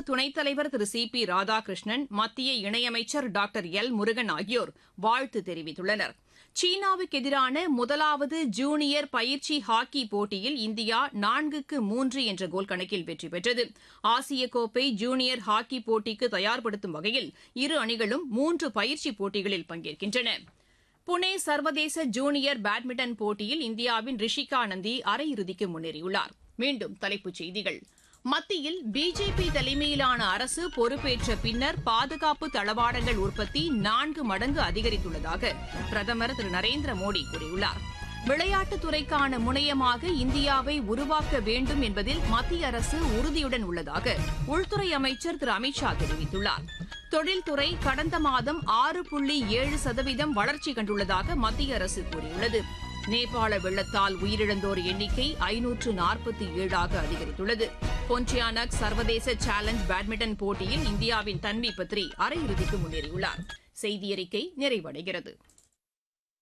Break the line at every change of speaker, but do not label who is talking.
துணைத் தலைவர் திரு C B Radhakrishnan மத்திய இணையமைச்சர் டாக்டர் எல் முருகன் ஆகியோர் வாழ்த்து தெரிவித்துள்ளனர் சீனாவுக்கு எதிரான முதலாவது ஜூனியர் பயிற்சி ஹாக்கி போட்டியில் இந்தியா நான்குக்கு மூன்று என்ற கோல் கணக்கில் வெற்றி பெற்றது ஆசிய கோப்பை ஜூனியர் ஹாக்கி போட்டிக்கு தயார்படுத்தும் வகையில் இரு அணிகளும் மூன்று பயிற்சி போட்டிகளில் பங்கேற்கின்றன புனே சர்வதேச ஜூனியர் பேட்மிண்டன் போட்டியில் இந்தியாவின் ரிஷிகா நந்தி அரையிறுதிக்கு முன்னேறியுள்ளார் மீண்டும் தலைப்புச் செய்திகள் மத்தியில் பிஜேபி தலைமையிலான அரசு பொறுப்பேற்ற பின்னர் பாதுகாப்பு தளவாடங்கள் உற்பத்தி நான்கு மடங்கு அதிகரித்துள்ளதாக பிரதமர் திரு நரேந்திர மோடி கூறியுள்ளார் விளையாட்டுத் துறைக்கான முனையமாக இந்தியாவை உருவாக்க வேண்டும் என்பதில் மத்திய அரசு உறுதியுடன் உள்ளதாக உள்துறை அமைச்சர் திரு அமித்ஷா தெரிவித்துள்ளார் தொழில்துறை கடந்த மாதம் ஆறு புள்ளி ஏழு சதவீதம் வளர்ச்சி கண்டுள்ளதாக மத்திய அரசு கூறியுள்ளது நேபாள வெள்ளத்தால் உயிரிழந்தோர் எண்ணிக்கை ஐநூற்று நாற்பத்தி ஏழாக அதிகரித்துள்ளது பொன்டியானக் சர்வதேச சேலஞ்ச் பேட்மிண்டன் போட்டியில் இந்தியாவின் தன்வி பத்ரி அரையிறுதிக்கு முன்னேறியுள்ளார் செய்தியறிக்கை நிறைவடைகிறது